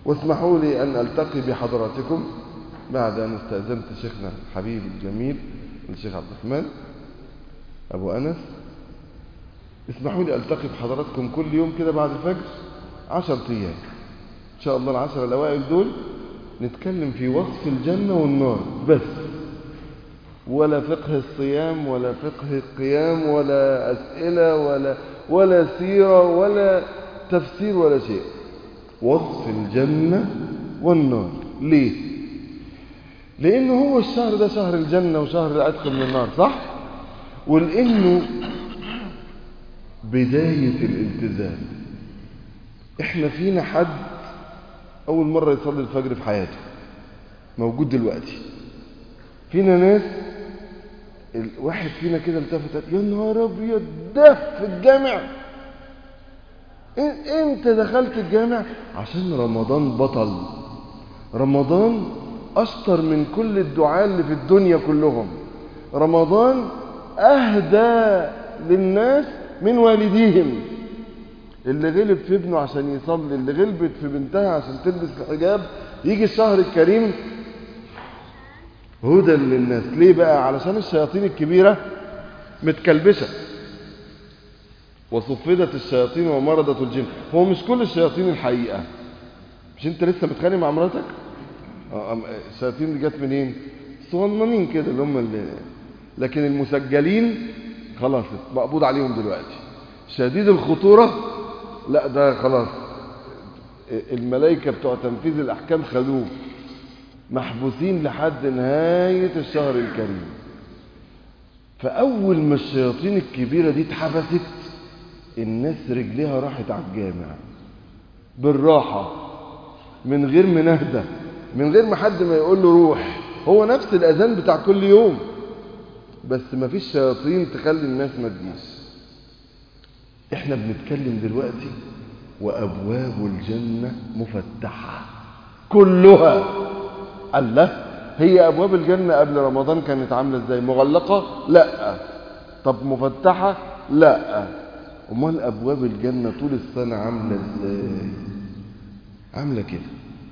واسمحوا لي أن ألتقي بحضراتكم بعد أن استأذنت شيخنا الحبيب الجميل الشيخ عبد الرحمن أبو أنس اسمحوا لي ألتقي بحضراتكم كل يوم كده بعد الفجر عشر أيام إن شاء الله العشر الأوائل دول نتكلم في وصف الجنة والنار بس ولا فقه الصيام ولا فقه القيام ولا أسئلة ولا ولا سيرة ولا تفسير ولا شيء وصف الجنة والنار ليه لأنه هو الشهر ده شهر الجنة وشهر العتق من النار صح ولأنه بداية الالتزام احنا فينا حد أول مرة يصلي الفجر في حياته موجود دلوقتي فينا ناس الواحد فينا كده التفت يا نهار ابيض ده في الجامع انت دخلت الجامع عشان رمضان بطل رمضان اشطر من كل الدعاء اللي في الدنيا كلهم رمضان اهدى للناس من والديهم اللي غلب في ابنه عشان يصلي اللي غلبت في بنتها عشان تلبس الحجاب يجي الشهر الكريم هدى للناس ليه بقى علشان الشياطين الكبيرة متكلبشة وصفدت الشياطين ومرضت الجن هو مش كل الشياطين الحقيقة مش انت لسه متخانق مع مراتك الشياطين اللي جت منين صغننين كده اللي هم اللي لكن المسجلين خلاص مقبوض عليهم دلوقتي شديد الخطورة لا ده خلاص الملائكة بتوع تنفيذ الأحكام خدوه محبوسين لحد نهاية الشهر الكريم فأول ما الشياطين الكبيرة دي اتحبست الناس رجليها راحت على الجامع بالراحة من غير منهدة من غير ما حد ما يقول له روح هو نفس الأذان بتاع كل يوم بس ما فيش شياطين تخلي الناس ما تجيش احنا بنتكلم دلوقتي وأبواب الجنة مفتحة كلها الله هي أبواب الجنة قبل رمضان كانت عاملة ازاي مغلقة لا طب مفتحة لا امال أبواب الجنة طول السنة عاملة ازاي عاملة كده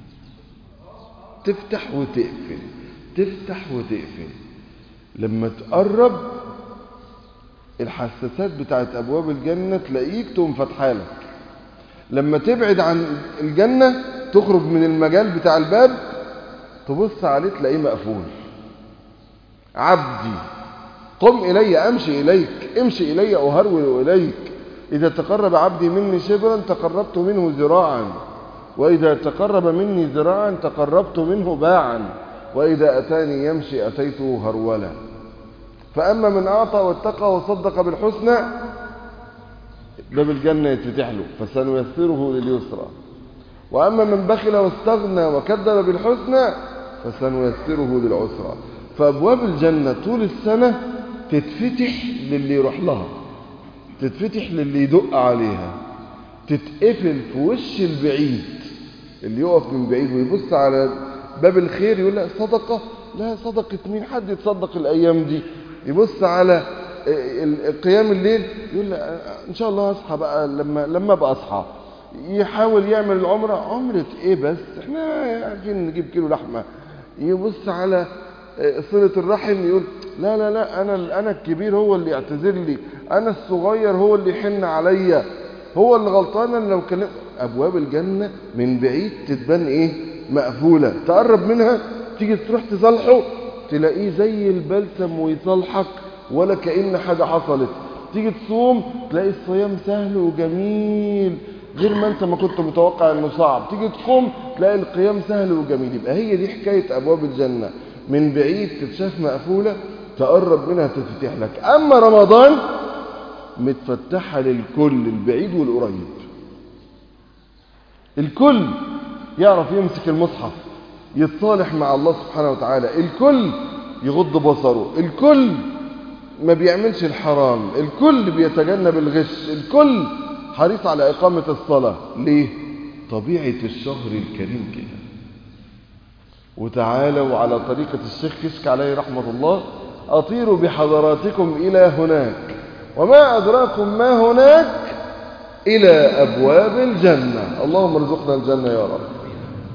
تفتح وتقفل تفتح وتقفل لما تقرب الحساسات بتاعت أبواب الجنة تلاقيك تقوم فاتحالك لما تبعد عن الجنة تخرج من المجال بتاع الباب تبص عليه تلاقيه مقفول عبدي قم إلي أمشي إليك امشي إلي أهرول إليك إذا تقرب عبدي مني شبرا تقربت منه ذراعا وإذا تقرب مني ذراعا تقربت منه باعا وإذا أتاني يمشي أتيته هرولا فأما من أعطى واتقى وصدق بالحسنى باب الجنة يتفتح له فسنيسره لليسرى وأما من بخل واستغنى وكذب بالحسنى فسنيسره للعسرى فأبواب الجنة طول السنة تتفتح للي يروح لها تتفتح للي يدق عليها تتقفل في وش البعيد اللي يقف من بعيد ويبص على باب الخير يقول لا صدقة لا صدقة مين حد يتصدق الأيام دي يبص على قيام الليل يقول لا إن شاء الله أصحى بقى لما لما أبقى أصحى يحاول يعمل العمرة عمرة إيه بس إحنا عارفين نجيب كيلو لحمة يبص على صلة الرحم يقول لا لا لا أنا أنا الكبير هو اللي يعتذر لي أنا الصغير هو اللي يحن عليا هو اللي غلطان أنا لو كلم أبواب الجنة من بعيد تتبان إيه مقفولة تقرب منها تيجي تروح تصالحه تلاقيه زي البلسم ويصالحك ولا كأن حاجة حصلت تيجي تصوم تلاقي الصيام سهل وجميل غير ما انت ما كنت متوقع انه صعب تيجي تقوم تلاقي القيام سهل وجميل يبقى هي دي حكاية ابواب الجنة من بعيد تتشاف مقفولة تقرب منها تتفتح لك اما رمضان متفتحة للكل البعيد والقريب الكل يعرف يمسك المصحف يتصالح مع الله سبحانه وتعالى الكل يغض بصره الكل ما بيعملش الحرام الكل بيتجنب الغش الكل حريص على إقامة الصلاة ليه؟ طبيعة الشهر الكريم كده وتعالوا على طريقة الشيخ كشك عليه رحمة الله أطيروا بحضراتكم إلى هناك وما أدراكم ما هناك إلى أبواب الجنة اللهم ارزقنا الجنة يا رب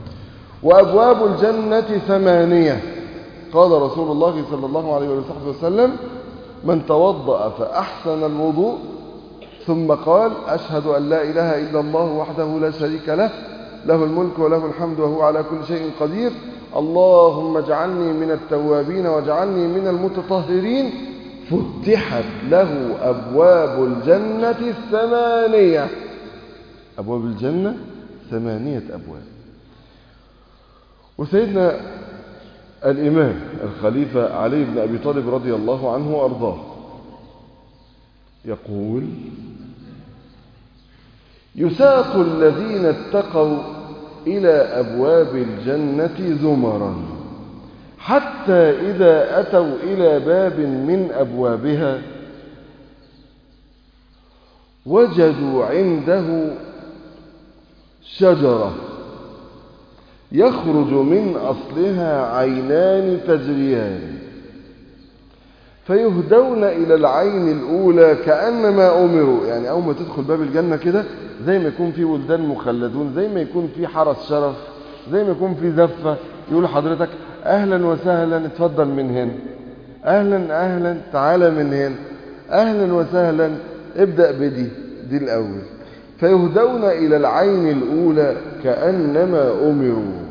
وأبواب الجنة ثمانية قال رسول الله صلى الله عليه وصحبه وسلم من توضأ فأحسن الوضوء ثم قال أشهد أن لا إله إلا الله وحده لا شريك له له الملك وله الحمد وهو على كل شيء قدير اللهم اجعلني من التوابين واجعلني من المتطهرين فتحت له أبواب الجنة الثمانية أبواب الجنة ثمانية أبواب وسيدنا الإمام الخليفة علي بن أبي طالب رضي الله عنه وأرضاه يقول يساق الذين اتقوا إلى أبواب الجنة زمرا حتى إذا أتوا إلى باب من أبوابها وجدوا عنده شجرة يخرج من أصلها عينان تجريان فيهدون إلى العين الأولى كأنما أمروا يعني أول ما تدخل باب الجنة كده زي ما يكون في ولدان مخلدون زي ما يكون في حرس شرف زي ما يكون في زفة يقول لحضرتك أهلا وسهلا اتفضل من هنا أهلا أهلا تعالى من هنا أهلا وسهلا ابدأ بدي دي الأول فيهدون إلى العين الأولى كأنما أمروا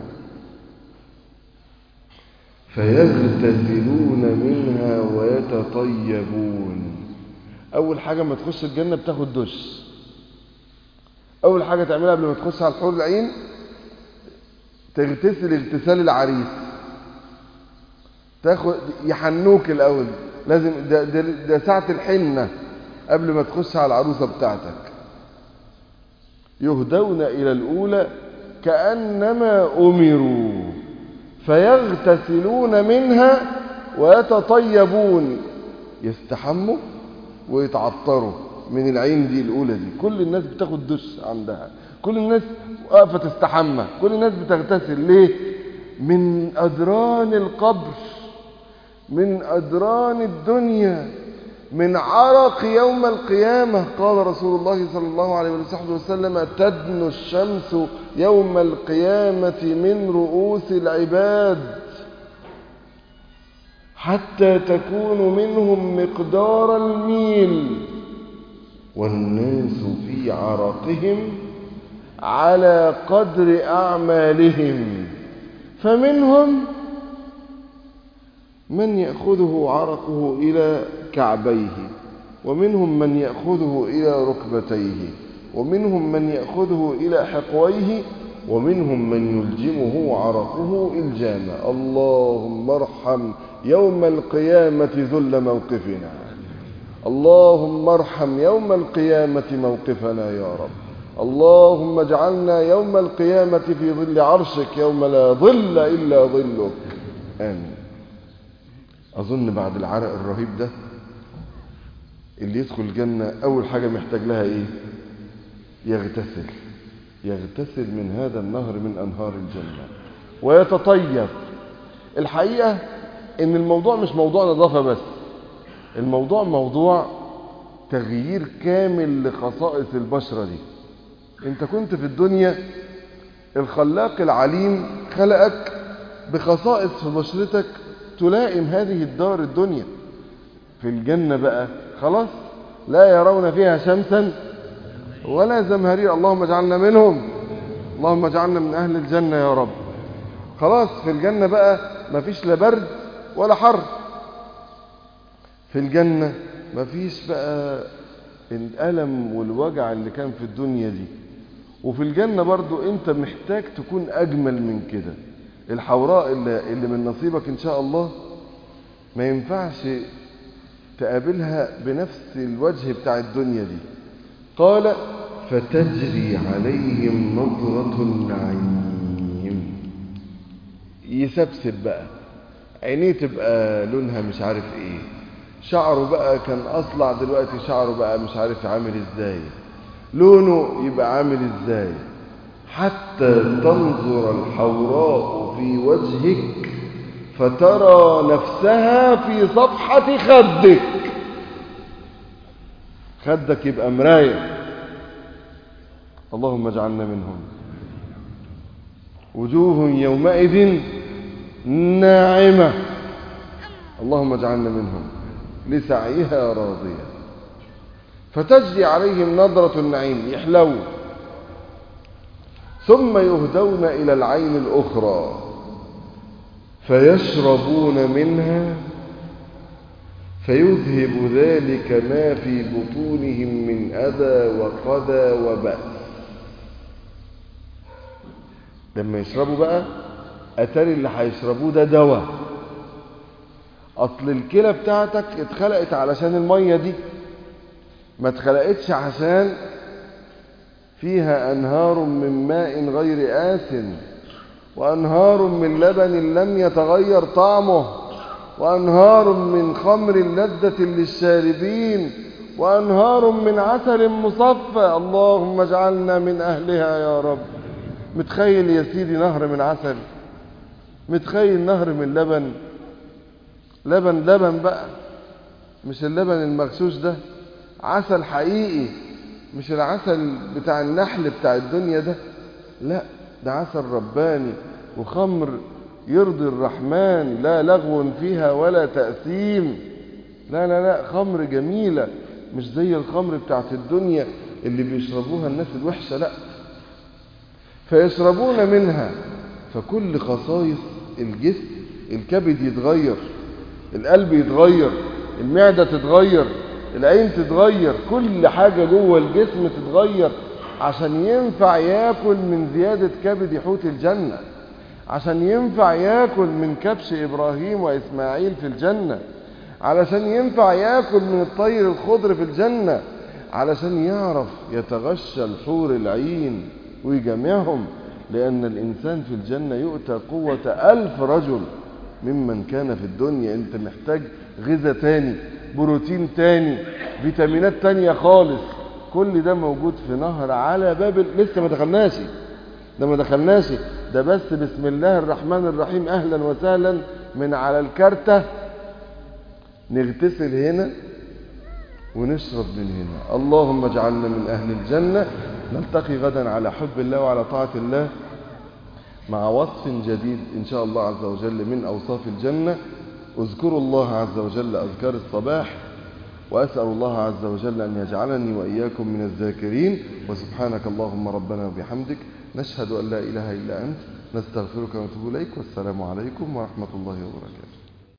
فيغتسلون منها ويتطيبون أول حاجة ما تخش الجنة بتاخد دش أول حاجة تعملها قبل ما تخش على الحور العين تغتسل اغتسال العريس تاخد يحنوك الأول لازم ده, ده, ده ساعة الحنة قبل ما تخش على العروسة بتاعتك يهدون إلى الأولى كأنما أمروا فيغتسلون منها ويتطيبون يستحموا ويتعطروا من العين دي الأولى دي كل الناس بتاخد دش عندها كل الناس واقفة تستحمى كل الناس بتغتسل ليه من أدران القبر من أدران الدنيا من عرق يوم القيامة قال رسول الله صلى الله عليه وسلم تدن الشمس يوم القيامة من رؤوس العباد حتى تكون منهم مقدار الميل والناس في عرقهم على قدر أعمالهم فمنهم من يأخذه عرقه إلى كعبيه ومنهم من يأخذه إلى ركبتيه ومنهم من يأخذه إلى حقويه ومنهم من يلجمه عرقه إلجاما اللهم ارحم يوم القيامة ذل موقفنا اللهم ارحم يوم القيامة موقفنا يا رب اللهم اجعلنا يوم القيامة في ظل عرشك يوم لا ظل إلا ظلك آمين أظن بعد العرق الرهيب ده اللي يدخل الجنة أول حاجة محتاج لها إيه يغتسل يغتسل من هذا النهر من أنهار الجنة ويتطيب الحقيقة إن الموضوع مش موضوع نظافة بس الموضوع موضوع تغيير كامل لخصائص البشرة دي انت كنت في الدنيا الخلاق العليم خلقك بخصائص في بشرتك تلائم هذه الدار الدنيا في الجنة بقى خلاص لا يرون فيها شمسا ولا زمهرير اللهم اجعلنا منهم اللهم اجعلنا من أهل الجنة يا رب خلاص في الجنة بقى مفيش لا برد ولا حر في الجنة مفيش بقى الألم والوجع اللي كان في الدنيا دي وفي الجنة برضو انت محتاج تكون أجمل من كده الحوراء اللي, اللي من نصيبك إن شاء الله ما ينفعش تقابلها بنفس الوجه بتاع الدنيا دي قال فتجري عليهم نظرة النعيم يسبسب بقى عينيه تبقى لونها مش عارف ايه شعره بقى كان اصلع دلوقتي شعره بقى مش عارف عامل ازاي لونه يبقى عامل ازاي حتى تنظر الحوراء في وجهك فترى نفسها في صفحة خدك خدك يبقى مراية اللهم اجعلنا منهم وجوه يومئذ ناعمة اللهم اجعلنا منهم لسعيها راضية فتجري عليهم نظرة النعيم يحلو ثم يهدون إلى العين الأخرى فيشربون منها فيذهب ذلك ما في بطونهم من أذى وقذى وبأس لما يشربوا بقى أتاري اللي هيشربوه ده دواء أصل الكلى بتاعتك اتخلقت علشان المية دي ما اتخلقتش عشان فيها أنهار من ماء غير آس وأنهار من لبن لم يتغير طعمه وأنهار من خمر لذة للشاربين وأنهار من عسل مصفى اللهم اجعلنا من أهلها يا رب متخيل يا سيدي نهر من عسل متخيل نهر من لبن لبن لبن بقى مش اللبن المغشوش ده عسل حقيقي مش العسل بتاع النحل بتاع الدنيا ده لا ده عسل رباني وخمر يرضي الرحمن لا لغو فيها ولا تأثيم لا لا لا خمر جميلة مش زي الخمر بتاعت الدنيا اللي بيشربوها الناس الوحشة لا فيشربون منها فكل خصائص الجسم الكبد يتغير القلب يتغير المعدة تتغير العين تتغير كل حاجة جوه الجسم تتغير عشان ينفع ياكل من زيادة كبد يحوت الجنة عشان ينفع ياكل من كبش إبراهيم وإسماعيل في الجنة علشان ينفع ياكل من الطير الخضر في الجنة علشان يعرف يتغشى الحور العين ويجمعهم لأن الإنسان في الجنة يؤتى قوة ألف رجل ممن كان في الدنيا أنت محتاج غذاء تاني بروتين تاني فيتامينات تانية خالص كل ده موجود في نهر على باب ال- لسه ما دخلناش ده ما دخلناش ده بس بسم الله الرحمن الرحيم أهلا وسهلا من على الكارتة نغتسل هنا ونشرب من هنا اللهم اجعلنا من أهل الجنة نلتقي غدا على حب الله وعلى طاعة الله مع وصف جديد إن شاء الله عز وجل من أوصاف الجنة اذكروا الله عز وجل أذكار الصباح وأسأل الله عز وجل أن يجعلني وإياكم من الذاكرين وسبحانك اللهم ربنا وبحمدك نشهد أن لا إله إلا أنت نستغفرك ونتوب إليك والسلام عليكم ورحمة الله وبركاته